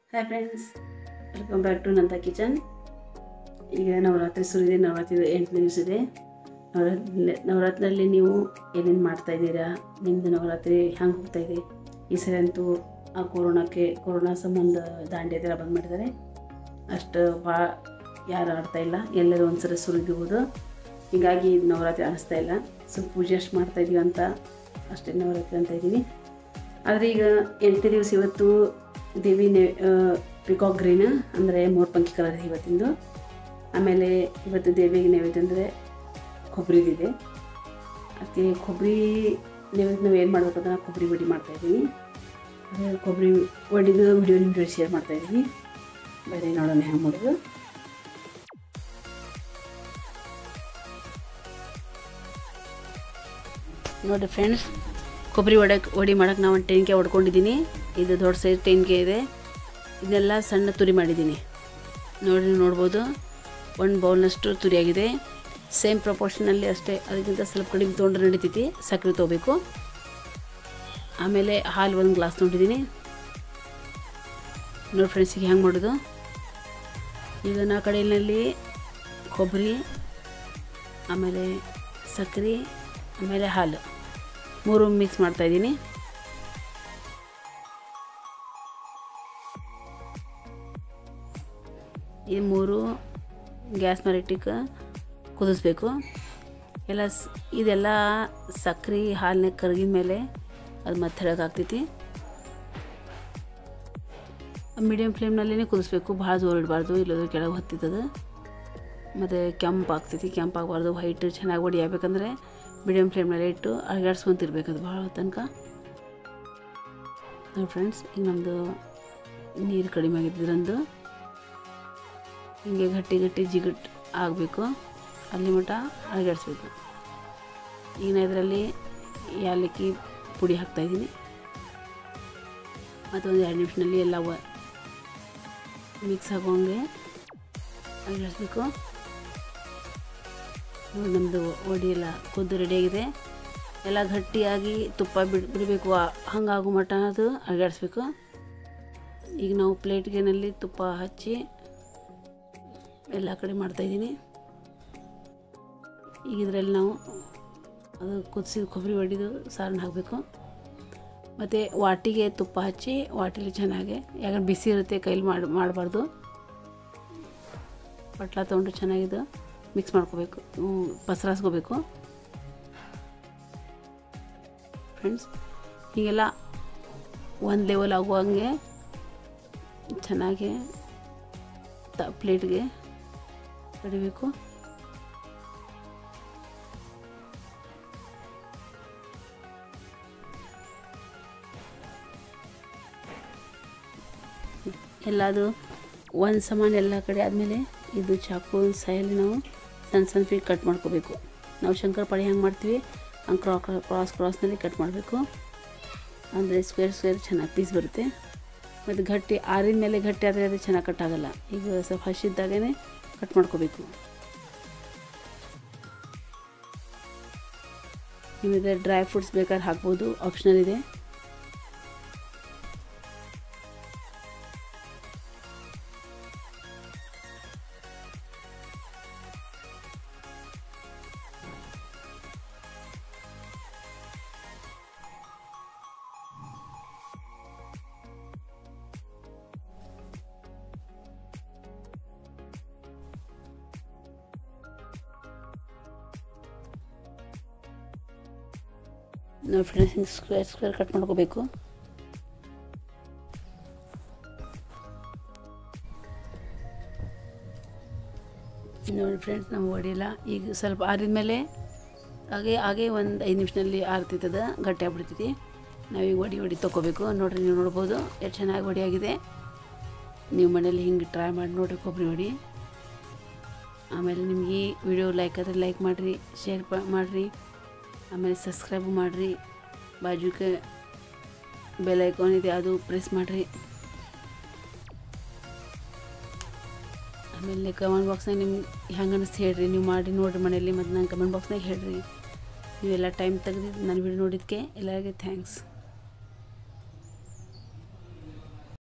hi friends welcome back to Nanda kitchen ಈಗ ನವರಾತ್ರಿ ಸುರಿದೆ ನವರಾತ್ರಿ ಎಂಟನೇ ದಿವಸ ಇದೆ ನವರಾತ್ರಿ ನವರಾತ್ರಿಯಲ್ಲಿ ನೀವು ಏನೇನು ಮಾಡ್ತಾ ಇದ್ದೀರಾ ನಿಮ್ಮದು ನವರಾತ್ರಿ ಹೆಂಗೆ ಹೋಗ್ತಾ ಇದೆ ಈ ಸರಿ ಅಂತೂ ಆ ಕೊರೋನಾಕ್ಕೆ ಕೊರೋನಾ ಸಂಬಂಧ ದಾಂಡಿಯದೆಲ್ಲ ಬಂದ್ ಮಾಡಿದ್ದಾರೆ ಅಷ್ಟು ಭಾಳ ಯಾರು ಆಡ್ತಾ ಇಲ್ಲ ಎಲ್ಲರೂ ಒಂದ್ಸರಿ ಸುರಿದಿರ್ಬೋದು ಹೀಗಾಗಿ ಇದು ನವರಾತ್ರಿ ಅನಿಸ್ತಾ ಇಲ್ಲ ಸೊ ಪೂಜೆ ಅಷ್ಟು ಮಾಡ್ತಾ ಇದೀವಿ ಅಂತ ಅಷ್ಟೇ ನವರಾತ್ರಿ ಅಂತ ಇದ್ದೀವಿ ಆದರೆ ಈಗ ಎಂಟನೇ ದಿವಸ ಇವತ್ತು ದೇವಿ ನೆ ಪಿಕಾಕ್ ಗ್ರೀನ್ ಅಂದರೆ ಮೋರ್ಪಂಕಿ ಕಲರ್ ಇವತ್ತಿಂದು ಆಮೇಲೆ ಇವತ್ತು ದೇವಿಗೆ ನೈವೇದ್ಯ ಅಂದರೆ ಕೊಬ್ಬರಿದಿದೆ ಅದಕ್ಕೆ ಕೊಬ್ಬರಿ ನೈವೇದ್ಯ ನಾವು ಏನು ಮಾಡಬೇಕು ಅಂತ ಕೊಬ್ಬರಿ ವಡಿ ಮಾಡ್ತಾಯಿದ್ದೀವಿ ಅದೇ ಕೊಬ್ಬರಿ ವಡಿದು ವಿಡಿಯೋ ನಿಮ್ಮ ಜೊತೆ ಶೇರ್ ಮಾಡ್ತಾಯಿದ್ದೀವಿ ಬರೀ ನೋಡೋಣ ಹೆಂಗೆ ಮಾಡೋದು ನೋಡಿ ಫ್ರೆಂಡ್ಸ್ ಕೊಬ್ಬರಿ ಒಡಕ್ಕೆ ವಡಿ ಮಾಡೋಕೆ ನಾವು ಒಂದು ಟೆನ್ಕೆ ಹೊಡ್ಕೊಂಡಿದ್ದೀನಿ ಇದು ದೊಡ್ಡ ಸೈಜ್ ಟೆನ್ಕೆ ಇದೆ ಇದನ್ನೆಲ್ಲ ಸಣ್ಣ ತುರಿ ಮಾಡಿದ್ದೀನಿ ನೋಡಿ ನೀವು ನೋಡ್ಬೋದು ಒಂದು ಬೌಲ್ನಷ್ಟು ತುರಿಯಾಗಿದೆ ಸೇಮ್ ಪ್ರಪೋರ್ಷನಲ್ಲಿ ಅಷ್ಟೇ ಅದಕ್ಕಿಂತ ಸ್ವಲ್ಪ ಕಡಿಮೆ ತೊಗೊಂಡ್ರೆ ನಡೀತೈತಿ ಸಕ್ಕರೆ ತೊಗೋಬೇಕು ಆಮೇಲೆ ಹಾಲು ಒಂದು ಗ್ಲಾಸ್ ತೊಗೊಂಡಿದ್ದೀನಿ ನೋಡಿ ಫ್ರೆಂಡ್ಸಿಗೆ ಹೆಂಗೆ ಮಾಡೋದು ಈಗ ನಾ ಕಡೆಯಲ್ಲಿ ಕೊಬ್ಬರಿ ಆಮೇಲೆ ಸಕ್ಕರೆ ಆಮೇಲೆ ಹಾಲು ಮೂರು ಮಿಕ್ಸ್ ಮಾಡ್ತಾಯಿದ್ದೀನಿ ಈ ಮೂರು ಗ್ಯಾಸ್ ಮೇಲೆ ಇಟ್ಟಿಕ್ಕೆ ಕುದಿಸ್ಬೇಕು ಎಲ್ಲ ಸ್ ಇದೆಲ್ಲ ಸಕ್ರೆ ಹಾಲಿನ ಕರಗಿದ ಮೇಲೆ ಅದು ಮತ್ತೆ ಹೇಳೋಕ್ಕಾಗ್ತೈತಿ ಮೀಡಿಯಮ್ ಫ್ಲೇಮ್ನಲ್ಲೇ ಕುದಿಸ್ಬೇಕು ಭಾಳ ಜೋರು ಇಡಬಾರ್ದು ಇಲ್ಲದ್ರೆ ಕೆಳಗೆ ಹೊತ್ತಿದ್ದದು ಮತ್ತು ಕೆಂಪು ಆಗ್ತೈತಿ ಕೆಂಪು ಆಗಬಾರ್ದು ವೈಟ್ ಚೆನ್ನಾಗಿ ಒಡಿ ಆಗ್ಬೇಕಂದ್ರೆ ಮೀಡಿಯಮ್ ಫ್ಲೇಮ್ನಲ್ಲಿ ಇಟ್ಟು ಅಳಗಾಡ್ಸ್ಕೊಂತಿರ್ಬೇಕು ಅದು ಭಾಳ ತನಕ ನೋಡಿ ಫ್ರೆಂಡ್ಸ್ ಈಗ ನಮ್ಮದು ನೀರು ಕಡಿಮೆ ಆಗಿದ್ದರಂದು ಹಿಂಗೆ ಗಟ್ಟಿ ಗಟ್ಟಿ ಜಿಗಟ್ ಆಗಬೇಕು ಅಲ್ಲಿ ಮಟ ಅಳಗಾಡಿಸ್ಬೇಕು ಈಗ ನಾ ಇದರಲ್ಲಿ ಯಾಲಕ್ಕಿ ಪುಡಿ ಹಾಕ್ತಾಯಿದ್ದೀನಿ ಮತ್ತು ಒಂದು ಎರಡು ನಿಮಿಷದಲ್ಲಿ ಎಲ್ಲ ಮಿಕ್ಸ್ ಆಗೋಂಗೆ ಅಳಗಾಡಿಸ್ಬೇಕು ನೋಡಿ ನಮ್ಮದು ವಡಿ ಎಲ್ಲ ಕುದ್ದು ರೆಡಿಯಾಗಿದೆ ಎಲ್ಲ ಗಟ್ಟಿಯಾಗಿ ತುಪ್ಪ ಬಿಡ್ ಬಿಡಬೇಕು ಹಂಗಾಗೋ ಮಟ್ಟ ಅದು ಅಳಗಾಡಿಸ್ಬೇಕು ಈಗ ನಾವು ಪ್ಲೇಟ್ಗೆನಲ್ಲಿ ತುಪ್ಪ ಹಚ್ಚಿ ಎಲ್ಲ ಕಡೆ ಮಾಡ್ತಾಯಿದ್ದೀನಿ ಈಗ ಇದರಲ್ಲಿ ನಾವು ಅದು ಕುದಿಸಿದ ಕೊಬ್ಬರಿ ಹೊಡಿದು ಸಾರನ್ನ ಹಾಕಬೇಕು ಮತ್ತು ವಾಟಿಗೆ ತುಪ್ಪ ಹಚ್ಚಿ ವಾಟಿಲಿ ಚೆನ್ನಾಗಿ ಯಾಕಂದ್ರೆ ಬಿಸಿ ಇರುತ್ತೆ ಕೈಲಿ ಮಾಡಿ ಮಾಡಬಾರ್ದು ಬಟ್ಲ ತೊಗೊಂಡು ಚೆನ್ನಾಗಿದ್ದು ಮಿಕ್ಸ್ ಮಾಡ್ಕೋಬೇಕು ಪಸರಾಸ್ಕೋಬೇಕು ಫ್ರೆಂಡ್ಸ್ ಹೀಗೆಲ್ಲ ಒಂದು ಲೆವೆಲ್ ಆಗುವಂಗೆ ಚೆನ್ನಾಗಿ ತ ಪ್ಲೇಟ್ಗೆ ಕಡಿಬೇಕು ಎಲ್ಲದು ಒಂದು ಸಮಾನ ಎಲ್ಲ ಕಡೆ ಆದಮೇಲೆ ಇದು ಚಾಕು ಸೈಯಲ್ಲಿ ನಾವು ಸಣ್ಣ ಸಣ್ಣ ಫೀಟ್ ಕಟ್ ಮಾಡ್ಕೋಬೇಕು ನಾವು ಶಂಕರಪಾಳಿ ಹೆಂಗೆ ಮಾಡ್ತೀವಿ ಹಂಗೆ ಕ್ರಾ ಕ್ರಾಸ್ ಕ್ರಾಸ್ನಲ್ಲಿ ಕಟ್ ಮಾಡಬೇಕು ಅಂದರೆ ಸ್ಕ್ವೇರ್ ಸ್ಕ್ವೇರ್ ಚೆನ್ನಾಗಿ ಪೀಸ್ ಬರುತ್ತೆ ಮತ್ತು ಗಟ್ಟಿ ಆರಿದ ಮೇಲೆ ಗಟ್ಟಿ ಆದರೆ ಅದು ಚೆನ್ನಾಗಿ ಕಟ್ ಆಗಲ್ಲ ಈಗ ಸ್ವಲ್ಪ ಹಸಿದ್ದಾಗೇ ಕಟ್ ಮಾಡ್ಕೋಬೇಕು ನಿಮಗೆ ಡ್ರೈ ಫ್ರೂಟ್ಸ್ ಬೇಕಾದ್ರೆ ಹಾಕ್ಬೋದು ಆಪ್ಷನಲ್ ಇದೆ ನೋಡಿ ಫ್ರೆಂಡ್ಸ್ ಹಿಂಗೆ ಸ್ಕ್ವೇರ್ ಸ್ಕ್ವೇರ್ ಕಟ್ ಮಾಡ್ಕೋಬೇಕು ನೋಡಿ ಫ್ರೆಂಡ್ಸ್ ನಾವು ಹೊಡಿಲ್ಲ ಈಗ ಸ್ವಲ್ಪ ಆರಿದ ಮೇಲೆ ಹಾಗೆ ಹಾಗೆ ಒಂದು ಐದು ನಿಮಿಷದಲ್ಲಿ ಆರ್ತಿತ್ತದ ಗಟ್ಟಿ ಆಗ್ಬಿಡ್ತೈತಿ ನಾವೀಗ ವಡಿ ವಡಿ ತೊಗೋಬೇಕು ನೋಡಿರಿ ನೀವು ನೋಡ್ಬೋದು ಎಷ್ಟು ಚೆನ್ನಾಗಿ ವಡಿಯಾಗಿದೆ ನೀವು ಮನೇಲಿ ಹಿಂಗೆ ಟ್ರೈ ಮಾಡಿ ನೋಡಿರಿ ಕೊಬ್ಬರಿ ವಡಿ ಆಮೇಲೆ ನಿಮ್ಗೆ ಈ ವಿಡಿಯೋ ಲೈಕ್ ಆದರೆ ಲೈಕ್ ಮಾಡಿರಿ ಶೇರ್ ಪ ಮಾಡಿರಿ ಆಮೇಲೆ ಸಬ್ಸ್ಕ್ರೈಬ್ ಮಾಡಿರಿ ಬಾಜುಕ್ಕೆ ಬೆಲ್ ಐಕಾನ್ ಇದೆ ಅದು ಪ್ರೆಸ್ ಮಾಡಿರಿ ಆಮೇಲೆ ಕಮೆಂಟ್ ಬಾಕ್ಸ್ನಾಗ ನಿಮ್ಗೆ ಹೆಂಗೆ ಅನಿಸ್ತು ಹೇಳ್ರಿ ನೀವು ಮಾಡಿ ನೋಡಿರಿ ಮನೆಯಲ್ಲಿ ಮತ್ತು ನಂಗೆ ಕಮೆಂಟ್ ಬಾಕ್ಸ್ನಾಗ ಹೇಳ್ರಿ ನೀವೆಲ್ಲ ಟೈಮ್ ತೆಗೆದು ನನ್ನ ವಿಡಿಯೋ ನೋಡಿದ್ದಕ್ಕೆ ಎಲ್ಲರಿಗೆ ಥ್ಯಾಂಕ್ಸ್